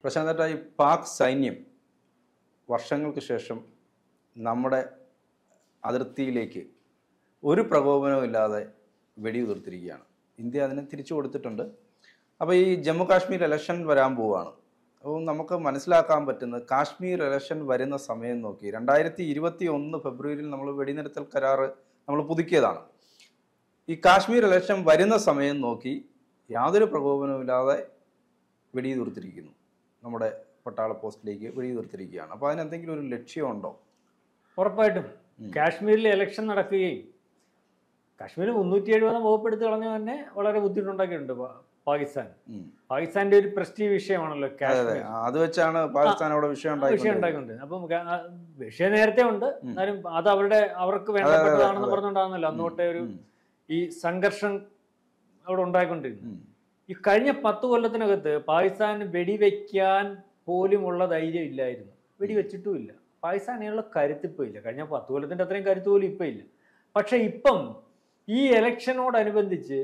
പ്രശാന്തേട്ട ഈ പാക് സൈന്യം വർഷങ്ങൾക്ക് ശേഷം നമ്മുടെ അതിർത്തിയിലേക്ക് ഒരു പ്രകോപനവും ഇല്ലാതെ വെടിയുതിർത്തിരിക്കുകയാണ് ഇന്ത്യ അതിനെ തിരിച്ചു കൊടുത്തിട്ടുണ്ട് അപ്പോൾ ഈ ജമ്മു കാശ്മീർ ഇലക്ഷൻ വരാൻ പോവുകയാണ് അപ്പോൾ നമുക്ക് മനസ്സിലാക്കാൻ പറ്റുന്നത് കാശ്മീർ ഇലക്ഷൻ വരുന്ന സമയം നോക്കി രണ്ടായിരത്തി ഇരുപത്തി ഒന്ന് ഫെബ്രുവരിയിൽ നമ്മൾ വെടിനിർത്തൽ കരാറ് നമ്മൾ പുതുക്കിയതാണ് ഈ കാശ്മീർ ഇലക്ഷൻ വരുന്ന സമയം നോക്കി യാതൊരു പ്രകോപനവുമില്ലാതെ വെടിയുതിർത്തിരിക്കുന്നു നമ്മുടെ പട്ടാള പോസ്റ്റിലേക്ക് വെടിയുതിർത്തിരിക്കുകയാണ് അപ്പോൾ അതിനെന്തെങ്കിലും ഒരു ലക്ഷ്യമുണ്ടോ ഉറപ്പായിട്ടും കാശ്മീരിൽ ഇലക്ഷൻ നടക്കുകയും കാശ്മീർ മുന്നൂറ്റി എഴുപത് വകുപ്പെടുത്ത് കളഞ്ഞു തന്നെ വളരെ ബുദ്ധിമുട്ടുണ്ടാക്കിയിട്ടുണ്ട് പാ- പാകിസ്ഥാൻ ഉം. പാകിസ്ഥാന്റെ ഒരു പ്രസ്റ്റീജ് വിഷയമാണല്ലോ അതെ അതെ കാശ്മീർ ആ, അത് വെച്ചാണ് പാകിസ്ഥാൻ അവിടെ വിഷയം വിഷയം ഉണ്ടായിക്കൊണ്ടിരുന്നത്. ഉണ്ടാക്കുന്നുണ്ട് അപ്പം ക- ആ വിഷയം നേരത്തെ ഉണ്ട് എന്നാലും അത് അവരുടെ അവർക്ക് വേണ്ടപ്പെട്ടതാണെന്ന് പറഞ്ഞുകൊണ്ടാണല്ലോ അന്നോട്ടെ ഒരു ഉം. ഈ സംഘർഷം അവിടെ ഉണ്ടായിക്കൊണ്ടിരുന്നു ഉം. ഈ കഴിഞ്ഞ പത്ത് കൊല്ലത്തിനകത്ത് പാകിസ്ഥാൻ വെടിവെക്കാൻ പോലുമുള്ള ധൈര്യം ഇല്ലായിരുന്നു വെടിവെച്ചിട്ടുമില്ല പാകിസ്ഥാനുള്ള കരുത്ത് ഇപ്പോൾ ഇല്ല കഴിഞ്ഞ പത്ത് കൊല്ലത്തിന്റെ അത്രയും കരുത്ത് പോലും ഇപ്പം ഇല്ല പക്ഷെ ഇപ്പം ഈ ഇലക്ഷനോടനുബന്ധിച്ച്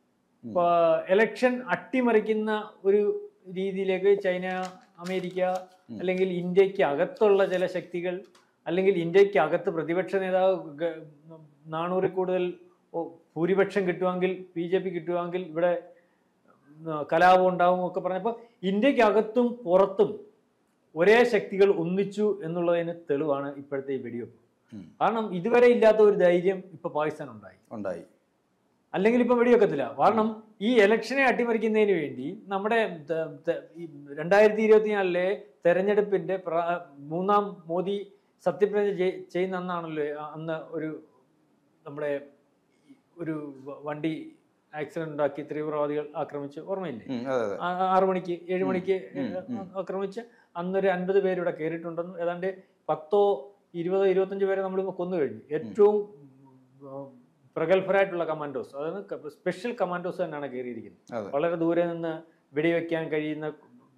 ഇലക്ഷൻ അട്ടിമറിക്കുന്ന ഒരു രീതിയിലേക്ക് ചൈന അമേരിക്ക അല്ലെങ്കിൽ ഇന്ത്യക്ക് അകത്തുള്ള ചില ശക്തികൾ അല്ലെങ്കിൽ ഇന്ത്യക്ക് അകത്ത് പ്രതിപക്ഷ നേതാവ് ഗ- നാനൂറിൽ കൂടുതൽ ഓ- ഭൂരിപക്ഷം കിട്ടുമെങ്കിൽ ബി ജെ പി കിട്ടുമെങ്കിൽ ഇവിടെ ഉം, കലാപം ഉണ്ടാവും ഒക്കെ പറഞ്ഞപ്പോൾ ഇന്ത്യക്ക് അകത്തും പുറത്തും ഒരേ ശക്തികൾ ഒന്നിച്ചു എന്നുള്ളതിന് തെളിവാണ് ഇപ്പോഴത്തെ ഈ വെടിവെപ്പ് ഉം. കാരണം ഇതുവരെ ഇല്ലാത്ത ഒരു ധൈര്യം ഇപ്പൊ പാകിസ്ഥാൻ ഉണ്ടായി ഉണ്ടായി അല്ലെങ്കിൽ ഇപ്പം വെടിവെക്കത്തില്ല കാരണം ഈ ഇലക്ഷനെ അട്ടിമറിക്കുന്നതിന് വേണ്ടി നമ്മുടെ ത- ത- ഈ രണ്ടായിരത്തി ഇരുപത്തിനാലിലെ തെരഞ്ഞെടുപ്പിന്റെ പ്ര- മൂന്നാം മോദി സത്യപ്രതിജ്ഞ ചെയ്- ചെയ്യുന്ന അന്നാണല്ലോ ആ- അന്ന് ഒരു നമ്മുടെ ഒരു വ- വണ്ടി ആക്സിഡന്റ് ഉണ്ടാക്കി തീവ്രവാദികൾ ആക്രമിച്ച് ഓർമ്മയില്ലേ ഉം, അതെ അതെ ആ- ആറ് മണിക്ക് ഏഴ് മണിക്ക് ഉം, ഉം. ആക്രമിച്ച് അന്നൊരു അൻപത് പേര് ഇവിടെ കയറിയിട്ടുണ്ടെന്നും ഏതാണ്ട് പത്തോ ഇരുപതോ ഇരുപത്തഞ്ച് പേരെ നമ്മളിപ്പോൾ കൊന്നു കഴിഞ്ഞു ഏറ്റവും ഉം, പ്രഗത്ഭരായിട്ടുള്ള കമാൻഡോസ് അതായത് സ്പെഷ്യൽ കമാൻഡോസ് തന്നെയാണ് കയറിയിരിക്കുന്നത് അതെ വളരെ ദൂരെ നിന്ന് വെടിവെക്കാൻ കഴിയുന്ന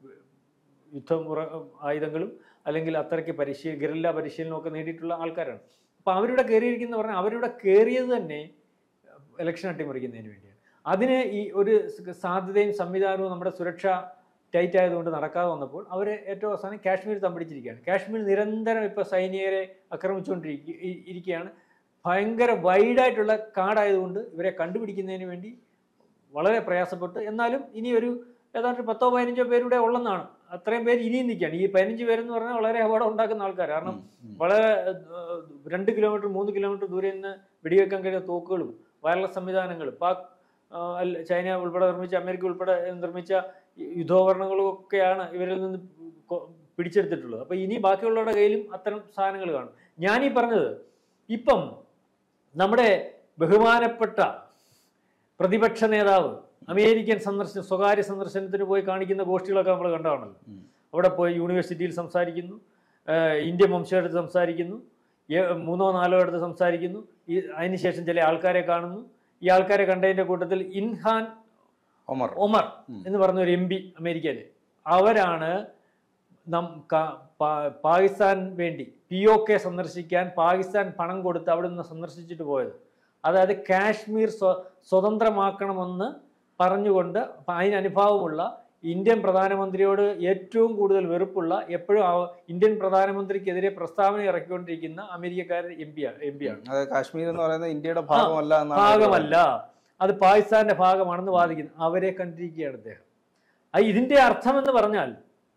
യുദ്ധമുറ ആയുധങ്ങളും അല്ലെങ്കിൽ അത്രയ്ക്ക് പരിശീല ഗറില്ല പരിശീലനമൊക്കെ നേടിയിട്ടുള്ള ആൾക്കാരാണ് അപ്പോൾ അവരിവിടെ കയറിയിരിക്കുന്ന പറഞ്ഞാൽ അവരിവിടെ കയറിയത് തന്നെ ഇലക്ഷൻ അട്ടിമറിക്കുന്നതിന് വേണ്ടിയാണ് അതിന് ഈ ഒരു സ് സാധ്യതയും സംവിധാനവും നമ്മുടെ സുരക്ഷ ടൈറ്റ് ആയതുകൊണ്ട് നടക്കാതെ വന്നപ്പോൾ അവർ ഏറ്റവും അവസാനം കാശ്മീർ തമ്പിടിച്ചിരിക്കുകയാണ് കാശ്മീർ നിരന്തരം ഇപ്പോൾ സൈനികരെ ആക്രമിച്ചുകൊണ്ടിരിക്കുകയാണ് ഭയങ്കര വൈഡായിട്ടുള്ള കാടായതുകൊണ്ട് ഇവരെ കണ്ടുപിടിക്കുന്നതിന് വേണ്ടി വളരെ പ്രയാസപ്പെട്ട് എന്നാലും ഇനി ഒരു ഏതാണ്ട് പത്തോ പതിനഞ്ചോ പേരുടെ ഉള്ളെന്നാണ് അത്രയും പേര് ഇനിയും നിൽക്കുകയാണ് ഈ പതിനഞ്ച് പേരെന്ന് പറഞ്ഞാൽ വളരെ അപകടം ഉണ്ടാക്കുന്ന ആൾക്കാർ കാരണം ഉം. വളരെ ഏഹ്, രണ്ട് കിലോമീറ്റർ മൂന്ന് കിലോമീറ്റർ ദൂരെ നിന്ന് വെടിവെക്കാൻ കഴിയുന്ന തോക്കുകളും വയർലെസ് സംവിധാനങ്ങളും പാക് ആ, അല്ല- ചൈന ഉൾപ്പെടെ നിർമ്മിച്ച അമേരിക്ക ഉൾപ്പെടെ നിർമ്മിച്ച യുദ്ധോപകരണങ്ങളും ഒക്കെയാണ് ഇവരിൽ നിന്ന് കൊ- പിടിച്ചെടുത്തിട്ടുള്ളത് അപ്പോൾ ഇനി ബാക്കിയുള്ളവരുടെ കയ്യിലും അത്തരം സാധനങ്ങൾ കാണും ഞാനീ പറഞ്ഞത് ഇപ്പം നമ്മുടെ ബഹുമാനപ്പെട്ട പ്രതിപക്ഷ നേതാവ് അമേരിക്കൻ സന്ദർശന സ്വകാര്യ സന്ദർശനത്തിന് പോയി കാണിക്കുന്ന ഗോഷ്ഠികളൊക്കെ നമ്മൾ കണ്ടതാണല്ലോ ഉം. അവിടെ പോയി യൂണിവേഴ്സിറ്റിയിൽ സംസാരിക്കുന്നു ഏഹ് ഇന്ത്യൻ വംശമെടുത്ത് സംസാരിക്കുന്നു ഏ- മൂന്നോ നാലോ എടുത്ത് സംസാരിക്കുന്നു ഈ അതിനുശേഷം ചില ആൾക്കാരെ കാണുന്നു ഈ ആൾക്കാരെ കണ്ടതിന്റെ കൂട്ടത്തിൽ ഇൻഹാൻ ഒമർ ഒമർ ഉം. എന്ന് പറഞ്ഞ ഒരു എം പി അമേരിക്കയിലെ അവരാണ് നം ക- പാ- പാകിസ്ഥാൻ വേണ്ടി പി ഒ കെ സന്ദർശിക്കാൻ പാകിസ്ഥാൻ പണം കൊടുത്ത് അവിടെ നിന്ന് സന്ദർശിച്ചിട്ട് പോയത് അതായത് കാശ്മീർ സ്വ സ്വതന്ത്രമാക്കണമെന്ന് പറഞ്ഞുകൊണ്ട് അതിന് അനുഭാവമുള്ള ഇന്ത്യൻ പ്രധാനമന്ത്രിയോട് ഏറ്റവും കൂടുതൽ വെറുപ്പുള്ള എപ്പോഴും ആ- ഇന്ത്യൻ പ്രധാനമന്ത്രിക്കെതിരെ പ്രസ്താവന ഇറക്കിക്കൊണ്ടിരിക്കുന്ന അമേരിക്കക്കാരൻ എം പി എം പി ആണ് അതെ കാശ്മീർ എന്ന് പറയുന്നത് ഇന്ത്യയുടെ ഭാഗമല്ല എന്നാണ് അവര് ഭാഗമല്ല അത് പാകിസ്ഥാന്റെ ഭാഗമാണെന്ന് വാദിക്കുന്നു അവരെ കണ്ടിരിക്കുകയാണ് അദ്ദേഹം ആ ഇതിന്റെ അർത്ഥമെന്ന് പറഞ്ഞാൽ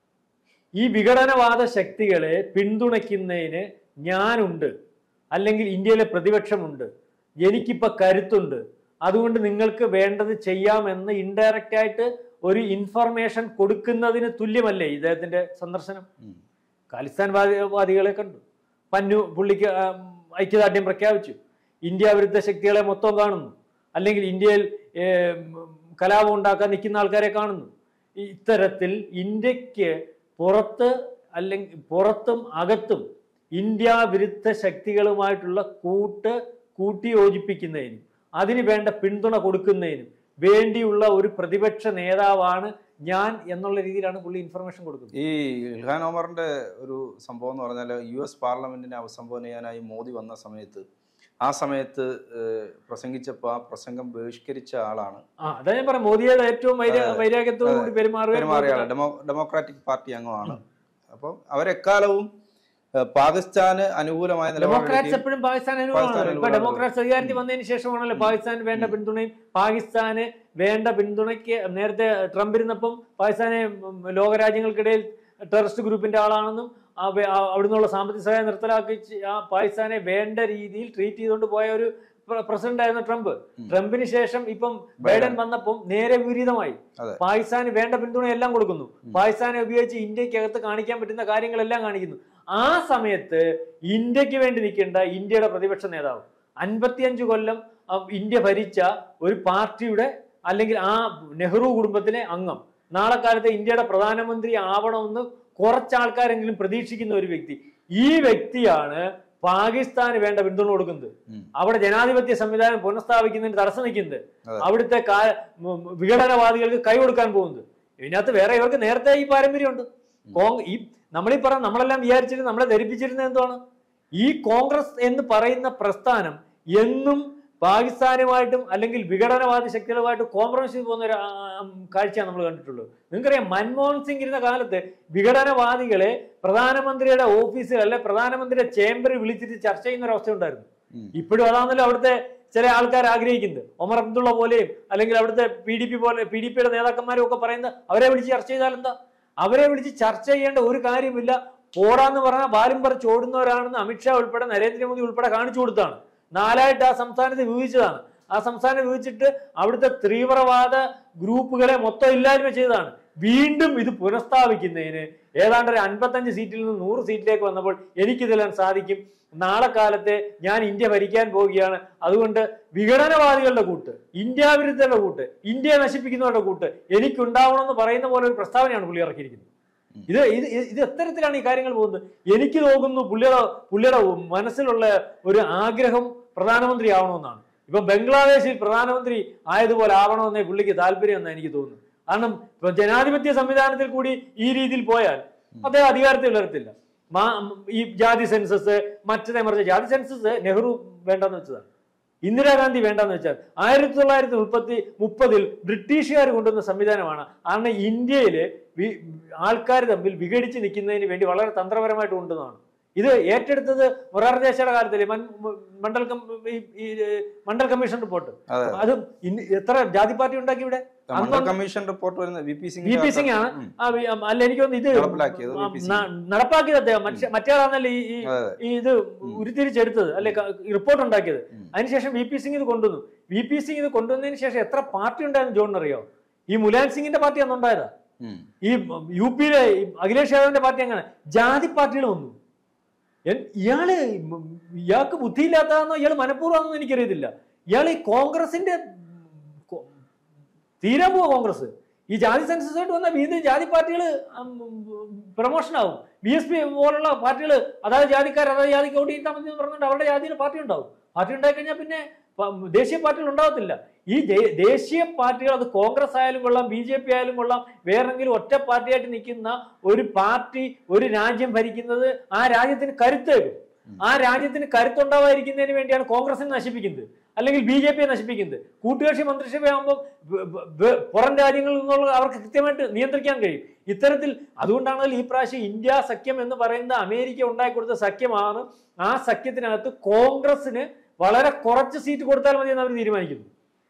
ഈ വിഘടനവാദ ശക്തികളെ പിന്തുണയ്ക്കുന്നതിന് ഞാനുണ്ട് അല്ലെങ്കിൽ ഇന്ത്യയിലെ പ്രതിപക്ഷമുണ്ട് എനിക്കിപ്പോ കരുത്തുണ്ട് അതുകൊണ്ട് നിങ്ങൾക്ക് വേണ്ടത് ചെയ്യാമെന്ന് ഇൻഡയറക്റ്റ് ആയിട്ട് ഒരു ഇൻഫർമേഷൻ കൊടുക്കുന്നതിന് തുല്യമല്ലേ ഇദ്ദേഹത്തിന്റെ സന്ദർശനം ഉം. ഖാലിസ്ഥാൻ വാദി- വാദികളെ കണ്ടു പന്നു പുള്ളിക്ക് ആ, ഐക്യദാർഢ്യം പ്രഖ്യാപിച്ചു ഇന്ത്യ വിരുദ്ധ ശക്തികളെ മൊത്തം കാണുന്നു അല്ലെങ്കിൽ ഇന്ത്യയിൽ ഏ, ഉം, കലാപം ഉണ്ടാക്കാൻ നിൽക്കുന്ന ആൾക്കാരെ കാണുന്നു ഇത്തരത്തിൽ ഇന്ത്യക്ക് പുറത്ത് അല്ലെങ്കിൽ പുറത്തും അകത്തും ഇന്ത്യ വിരുദ്ധ ശക്തികളുമായിട്ടുള്ള കൂട്ട് കൂട്ടിയോജിപ്പിക്കുന്നതിനും അതിന് വേണ്ട പിന്തുണ കൊടുക്കുന്നതിനും വേണ്ടിയുള്ള ഒരു പ്രതിപക്ഷ നേതാവാണ് ഞാൻ എന്നുള്ള രീതിയിലാണ് പുള്ളി ഇൻഫർമേഷൻ കൊടുക്കുന്നത് ഈ ഇൽഹാൻ ഒമറിന്റെ ഒരു സംഭവം എന്ന് പറഞ്ഞാൽ യു എസ് പാർലമെന്റിനെ അഭിസംബോധന ചെയ്യാനായി മോദി വന്ന സമയത്ത് ആ സമയത്ത് ഏഹ്, പ്രസംഗിച്ചപ്പോൾ ആ പ്രസംഗം ബഹിഷ്കരിച്ച ആളാണ് ആ അതാ ഞാൻ പറയാം മോദിയുടെ ഏറ്റവും വൈര വൈരാഗ്യത്തോടു കൂടി പെരുമാറിയ പെരുമാറുക ആള് ഡെമോ ഡെമോക്രാറ്റിക് പാർട്ടി അംഗമാണ് അപ്പം അവരെക്കാലവും ഏഹ്, പാകിസ്ഥാന് അനുകൂലമായ ഡെമോക്രാറ്റ്സ് നിലപാട് എപ്പോഴും പാകിസ്ഥാൻ പാകിസ്ഥാൻ അനുകൂലമാണ് ഇപ്പൊ അനുകൂലമാണ്. ഡെമോക്രാറ്റ്സ് അധികാരത്തിൽ വന്നതിന് ശേഷമാണല്ലോ പാകിസ്ഥാന് വേണ്ട പിന്തുണയും പാകിസ്ഥാന് വേണ്ട പിന്തുണയ്ക്ക് നേരത്തെ ട്രംപ് ഇരുന്നപ്പം പാകിസ്ഥാനെ ഉം, ലോകരാജ്യങ്ങൾക്കിടയിൽ ടെററിസ്റ്റ് ഗ്രൂപ്പിന്റെ ആളാണെന്നും ആ വേ- ആ അവിടുന്നുള്ള സാമ്പത്തിക സഹായം നിർത്തലാക്കി ചി- ആ പാകിസ്ഥാനെ വേണ്ട രീതിയിൽ ട്രീറ്റ് ചെയ്തുകൊണ്ട് പോയ ഒരു പ്രസിഡന്റ് ആയിരുന്നു ട്രംപ് ട്രംപിന് ശേഷം ഇപ്പം ബൈഡൻ വന്നപ്പം നേരെ വിപരീതമായി അതെ. പാകിസ്ഥാന് വേണ്ട പിന്തുണ എല്ലാം കൊടുക്കുന്നു പാകിസ്ഥാനെ ഉപയോഗിച്ച് ഇന്ത്യക്കകത്ത് കാണിക്കാൻ പറ്റുന്ന കാര്യങ്ങളെല്ലാം കാണിക്കുന്നു ആ സമയത്ത് ഇന്ത്യക്ക് വേണ്ടി നിൽക്കേണ്ട ഇന്ത്യയുടെ പ്രതിപക്ഷ നേതാവ് അൻപത്തിയഞ്ച് കൊല്ലം ആ, ഇന്ത്യ ഭരിച്ച ഒരു പാർട്ടിയുടെ അല്ലെങ്കിൽ ആ നെഹ്റു കുടുംബത്തിലെ അംഗം നാളെ കാലത്ത് ഇന്ത്യയുടെ പ്രധാനമന്ത്രി ആവണമെന്ന് കുറച്ചാൾക്കാരെങ്കിലും പ്രതീക്ഷിക്കുന്ന ഒരു വ്യക്തി ഈ വ്യക്തിയാണ് പാകിസ്ഥാന് വേണ്ട പിന്തുണ കൊടുക്കുന്നത് ഉം. അവിടെ ജനാധിപത്യ സംവിധാനം പുനഃസ്ഥാപിക്കുന്നതിന് തടസ്സം നിൽക്കുന്നത് അതെ. അവിടുത്തെ കാ- ഉം, വിഘടനവാദികൾക്ക് കൈ കൊടുക്കാൻ പോകുന്നത് ഇതിനകത്ത് വേറെ ഇവർക്ക് നേരത്തെ ഈ പാരമ്പര്യമുണ്ട് കോങ് ഈ നമ്മളീ പറഞ്ഞ നമ്മളെല്ലാം വിചാരിച്ചിരുന്നത് നമ്മളെ ധരിപ്പിച്ചിരുന്നത് എന്താണ് ഈ കോൺഗ്രസ് എന്ന് പറയുന്ന പ്രസ്ഥാനം എന്നും പാകിസ്ഥാനുമായിട്ടും അല്ലെങ്കിൽ വിഘടനവാദി ശക്തികളുമായിട്ട് കോംപ്രമൈസ് ചെയ്ത് പോകുന്ന ഒരു ആ, ആ, കാഴ്ചയാണ് നമ്മൾ കണ്ടിട്ടുള്ളത് നിങ്ങൾക്കറിയാം മൻമോഹൻ സിംഗ് ഇരുന്ന കാലത്ത് വിഘടനവാദികളെ പ്രധാനമന്ത്രിയുടെ ഓഫീസിൽ അല്ലെ പ്രധാനമന്ത്രിയുടെ ചേംബറിൽ വിളിച്ചിട്ട് ചർച്ച ചെയ്യുന്ന ഒരു അവസ്ഥ ഉണ്ടായിരുന്നു ഉം. ഇപ്പോഴും അതാണല്ലോ അവിടുത്തെ ചില ആൾക്കാർ ആഗ്രഹിക്കുന്നത് ഒമർ അബ്ദുള്ള പോലെയും അല്ലെങ്കിൽ അവിടുത്തെ പി ഡി പി പോലെ പി ഡി പിയുടെ നേതാക്കന്മാരും ഒക്കെ പറയുന്നത് അവരെ വിളിച്ച് ചർച്ച ചെയ്താൽ എന്താ അവരെ വിളിച്ച് ചർച്ച ചെയ്യേണ്ട ഒരു കാര്യമില്ല പോടാന്ന് പറഞ്ഞാൽ ബാലും പറിച്ച് ഓടുന്നവരാണെന്ന് അമിത്ഷാ ഉൾപ്പെടെ നരേന്ദ്രമോദി ഉൾപ്പെടെ കാണിച്ചു കൊടുത്താണ് നാലായിട്ട് ആ സംസ്ഥാനത്ത് വിഭജിച്ചതാണ് ആ സംസ്ഥാനം വിഭജിച്ചിട്ട് അവിടുത്തെ തീവ്രവാദ ഗ്രൂപ്പുകളെ മൊത്തം ഇല്ലായ്മ ചെയ്തതാണ് വീണ്ടും ഇത് പുനഃസ്ഥാപിക്കുന്നതിന് ഏതാണ്ട് ഒരു അൻപത്തഞ്ച് സീറ്റിൽ നിന്ന് നൂറ് സീറ്റിലേക്ക് വന്നപ്പോൾ എനിക്കിതെല്ലാം സാധിക്കും നാളെ കാലത്തെ ഞാൻ ഇന്ത്യ ഭരിക്കാൻ പോവുകയാണ് അതുകൊണ്ട് വിഘടനവാദികളുടെ കൂട്ട് ഇന്ത്യ വിരുദ്ധരുടെ കൂട്ട് ഇന്ത്യയെ നശിപ്പിക്കുന്നവരുടെ കൂട്ട് എനിക്കുണ്ടാവണമെന്ന് പറയുന്ന പോലെ ഒരു പ്രസ്താവനയാണ് പുള്ളി ഇറക്കിയിരിക്കുന്നത് ഇത് ഇത് ഇത് ഇത് എത്തരത്തിലാണ് ഈ കാര്യങ്ങൾ പോകുന്നത് എനിക്ക് തോന്നുന്നു പുള്ളിയുടെ പുള്ളിയുടെ മനസ്സിലുള്ള ഒരു ആഗ്രഹം പ്രധാനമന്ത്രി ആവണമെന്നാണ് ഇപ്പൊ ബംഗ്ലാദേശിൽ പ്രധാനമന്ത്രി ആയതുപോലെ ആവണമെന്നേ പുള്ളിക്ക് താല്പര്യം എന്നാണ് എനിക്ക് തോന്നുന്നത് കാരണം ഇപ്പൊ ജനാധിപത്യ സംവിധാനത്തിൽ കൂടി ഈ രീതിയിൽ പോയാൽ അദ്ദേഹം അധികാരത്തിൽ വരത്തില്ല മാ- ഈ ജാതി സെൻസസ് മറ്റേ മറിച്ച് ജാതി സെൻസസ് നെഹ്റു വേണ്ടെന്ന് വെച്ചതാണ് ഇന്ദിരാഗാന്ധി വേണ്ടെന്ന് വെച്ചാൽ ആയിരത്തി തൊള്ളായിരത്തി മുപ്പത്തി മുപ്പതിൽ ബ്രിട്ടീഷുകാർ കൊണ്ടുവന്ന സംവിധാനമാണ് കാരണം ഇന്ത്യയില് ആൾക്കാർ തമ്മിൽ വിഘടിച്ച് നിൽക്കുന്നതിന് വേണ്ടി വളരെ തന്ത്രപരമായിട്ട് കൊണ്ടുവന്നതാണ് ഇത് ഏറ്റെടുത്തത് മൊറാർ ദേശയുടെ കാലത്തിലെ മൻ- മണ്ഡൽ കം- ഈ- ഈ മണ്ഡൽ കമ്മീഷൻ റിപ്പോർട്ട് അതെ. അത് ഇന്ന് എത്ര ജാതി പാർട്ടി ഉണ്ടാക്കി ഇവിടെ മണ്ഡൽ കമ്മീഷൻ റിപ്പോർട്ട് വരുന്ന V P Singh V P Singh ആണ് ഉം. ആ, വി- അല്ല എനിക്ക് തോന്നുന്നു ഇത് നടപ്പിലാക്കിയത് വി പി സിംഗ്. ന- നടപ്പാക്കിയത് അദ്ദേഹം മറ്റേ മറ്റേയാളാണല്ലോ ഈ ഈ- അതെ. ഈ ഇത് ഉരുത്തിരിച്ചെടുത്തത് അല്ലെ റിപ്പോർട്ട് ഉണ്ടാക്കിയത് ഉം. അതിനുശേഷം വി പി സിംഗ് ഇത് കൊണ്ടുവന്നു വി പി സിംഗ് ഇത് കൊണ്ടുവന്നതിന് ശേഷം എത്ര പാർട്ടി ഉണ്ടായിരുന്നു ജോണിന് അറിയോ ഈ മുലാൻ സിംഗിന്റെ പാർട്ടി അന്നുണ്ടായതാ ഉം. ഈ യു പിയിലെ ഈ അഖിലേഷ് യാദവിന്റെ പാർട്ടി അങ്ങനെ ജാതി പാർട്ടികൾ വന്നു എൻ- ഇയാള് ഉം ഇയാൾക്ക് ബുദ്ധിയില്ലാത്തതാണോ ഇയാൾ മനഃപൂർവ്വമാണെന്ന് എനിക്കറിയത്തില്ല ഇയാൾ ഈ കോൺഗ്രസിന്റെ കൊ- തീരാൻ പോവാ കോൺഗ്രസ് ഈ ജാതി സെൻസസ് ആയിട്ട് വന്ന വീണ്ടും ജാതി പാർട്ടികൾ പ്രൊമോഷൻ ആവും ബി എസ് പി പോലുള്ള പാർട്ടികൾ അതായത് ജാതിക്കാർ അതായത് ജാതിക്ക് വോട്ട് ചെയ്താൽ മതി എന്ന് പറഞ്ഞിട്ട് അവരുടെ ജാതിയിൽ പാർട്ടി ഉണ്ടാവും പാർട്ടി ഉണ്ടായി കഴിഞ്ഞാൽ പിന്നെ പ- ദേശീയ പാർട്ടികൾ ഉണ്ടാവത്തില്ല ഈ ദേ- ദേശീയ പാർട്ടികൾ അത് കോൺഗ്രസ് ആയാലും കൊള്ളാം ബി ജെ പി ആയാലും കൊള്ളാം വേറെങ്കിലും ഒറ്റ പാർട്ടിയായിട്ട് നിൽക്കുന്ന ഒരു പാർട്ടി ഒരു രാജ്യം ഭരിക്കുന്നത് ആ രാജ്യത്തിന് കരുത്തേക്കും ആ രാജ്യത്തിന് കരുത്തുണ്ടാവാതിരിക്കുന്നതിന് വേണ്ടിയാണ് കോൺഗ്രസിനെ നശിപ്പിക്കുന്നത് അല്ലെങ്കിൽ ബി ജെ പിയെ നശിപ്പിക്കുന്നത് കൂട്ടുകക്ഷി മന്ത്രിസഭയാകുമ്പോൾ വ- വ- വ- പുറം രാജ്യങ്ങളിൽ നിന്നുള്ള അവർക്ക് കൃത്യമായിട്ട് നിയന്ത്രിക്കാൻ കഴിയും ഇത്തരത്തിൽ അതുകൊണ്ടാണല്ലോ ഈ പ്രാവശ്യം ഇന്ത്യ സഖ്യം എന്ന് പറയുന്ന അമേരിക്ക ഉണ്ടാക്കി കൊടുത്ത സഖ്യമാണ് ആ സഖ്യത്തിനകത്ത് കോൺഗ്രസിന് വളരെ കുറച്ച് സീറ്റ് കൊടുത്താൽ മതി എന്ന് അവർ തീരുമാനിക്കുന്നു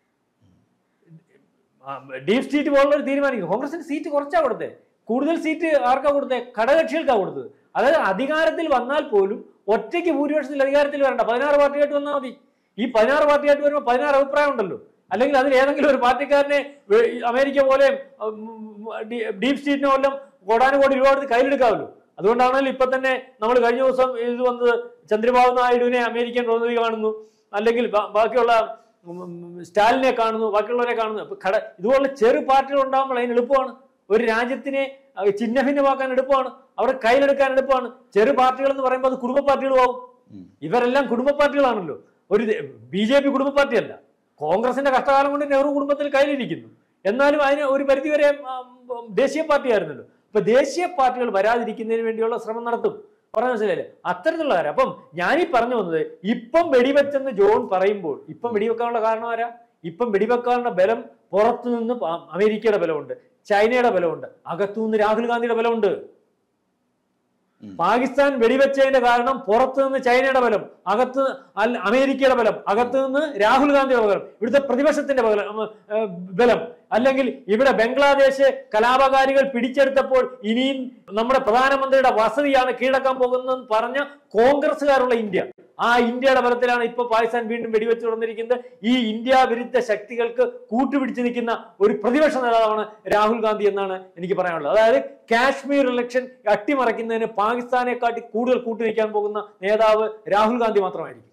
ഡീപ് സീറ്റ് പോലുള്ളവർ തീരുമാനിക്കും കോൺഗ്രസിന് സീറ്റ് കുറച്ചാ കൊടുത്തേ കൂടുതൽ സീറ്റ് ആർക്കാ കൊടുത്തേ ഘടകകക്ഷികൾക്കാ കൊടുത്തത് അതായത് അധികാരത്തിൽ വന്നാൽ പോലും ഒറ്റയ്ക്ക് ഭൂരിപക്ഷത്തിൽ അധികാരത്തിൽ വരണ്ട പതിനാറ് പാർട്ടിയായിട്ട് വന്നാൽ മതി ഈ പതിനാറ് പാർട്ടിയായിട്ട് വരുമ്പോൾ പതിനാറ് അഭിപ്രായം ഉണ്ടല്ലോ അല്ലെങ്കിൽ അതിൽ ഏതെങ്കിലും ഒരു പാർട്ടിക്കാരനെ വേ- ഈ അമേരിക്ക പോലെ ഡീപ് സ്റ്റേറ്റിനെ വല്ലതും കോടാനുകോടി രൂപ കൊടുത്ത് കയ്യിലെടുക്കാമല്ലോ അതുകൊണ്ടാണല്ലോ ഇപ്പൊ തന്നെ നമ്മൾ കഴിഞ്ഞ ദിവസം ഇത് വന്നത് ചന്ദ്രബാബു നായിഡുവിനെ അമേരിക്കൻ പ്രതിനിധി കാണുന്നു അല്ലെങ്കിൽ ബാ- ബാക്കിയുള്ള ഉം, ഉം, സ്റ്റാലിനെ കാണുന്നു ബാക്കിയുള്ളവരെ കാണുന്നു അപ്പൊ ഘട ഇതുപോലുള്ള ചെറു പാർട്ടികൾ ഉണ്ടാകുമ്പോൾ അതിന് എളുപ്പമാണ് ഒരു രാജ്യത്തിനെ അഹ് ചിഹ്നഭിന്നമാക്കാൻ എളുപ്പമാണ് അവിടെ കയ്യിലെടുക്കാൻ എളുപ്പമാണ് ചെറു പാർട്ടികൾ എന്ന് പറയുമ്പോൾ അത് കുടുംബ പാർട്ടികളുമാവും ഉം. ഇവരെല്ലാം കുടുംബ പാർട്ടികളാണല്ലോ ഒരു ബി ജെ പി കുടുംബ പാർട്ടിയല്ല കോൺഗ്രസിന്റെ കഷ്ടകാലം കൊണ്ട് നെഹ്റു കുടുംബത്തിൽ കയ്യിലിരിക്കുന്നു എന്നാലും അതിന് ഒരു പരിധിവരെ ആ, ഉം, ദേശീയ പാർട്ടി ആയിരുന്നല്ലോ ഇപ്പൊ ദേശീയ പാർട്ടികൾ വരാതിരിക്കുന്നതിന് വേണ്ടിയുള്ള ശ്രമം നടത്തും പറഞ്ഞ മനസ്സിലായില്ലേ അത്തരത്തിലുള്ള കാര്യം അപ്പം ഞാനീ പറഞ്ഞു വന്നത് ഇപ്പം വെടിവെച്ചെന്ന് ജോൺ പറയുമ്പോൾ ഇപ്പം വെടിവെക്കാനുള്ള കാരണം ആരാ ഇപ്പം വെടിവെക്കാനുള്ള ബലം പുറത്തു നിന്ന് പ- അമേരിക്കയുടെ ബലമുണ്ട് ചൈനയുടെ ബലമുണ്ട് അകത്തുനിന്ന് രാഹുൽ ഗാന്ധിയുടെ ബലമുണ്ട് ഉം. പാകിസ്ഥാൻ വെടിവെച്ചതിന്റെ കാരണം പുറത്തു നിന്ന് ചൈനയുടെ ബലം അകത്ത് അല്ല അമേരിക്കയുടെ ബലം അകത്തു നിന്ന് രാഹുൽ ഗാന്ധിയുടെ ബലം ഇവിടുത്തെ പ്രതിപക്ഷത്തിന്റെ ബലം ഉം, ഏർ, ബലം അല്ലെങ്കിൽ ഇവിടെ ബംഗ്ലാദേശ് കലാപകാരികൾ പിടിച്ചെടുത്തപ്പോൾ ഇനിയും നമ്മുടെ പ്രധാനമന്ത്രിയുടെ വസതിയാണ് കീഴടക്കാൻ പോകുന്നതെന്ന് പറഞ്ഞ കോൺഗ്രസ്സുകാരുള്ള ഇന്ത്യ ആ ഇന്ത്യയുടെ ബലത്തിലാണ് ഇപ്പൊ പാകിസ്ഥാൻ വീണ്ടും വെടിവെച്ച് തുടർന്നിരിക്കുന്നത് ഈ ഇന്ത്യ വിരുദ്ധ ശക്തികൾക്ക് കൂട്ടുപിടിച്ച് നിൽക്കുന്ന ഒരു പ്രതിപക്ഷ നേതാവാണ് രാഹുൽ ഗാന്ധി എന്നാണ് എനിക്ക് പറയാനുള്ളത് അതായത് കാശ്മീർ ഇലക്ഷൻ അട്ടിമറിക്കുന്നതിന് പാകിസ്ഥാനെക്കാട്ടി കൂടുതൽ കൂട്ടുനിൽക്കാൻ പോകുന്ന നേതാവ് രാഹുൽ ഗാന്ധി മാത്രമായിരിക്കും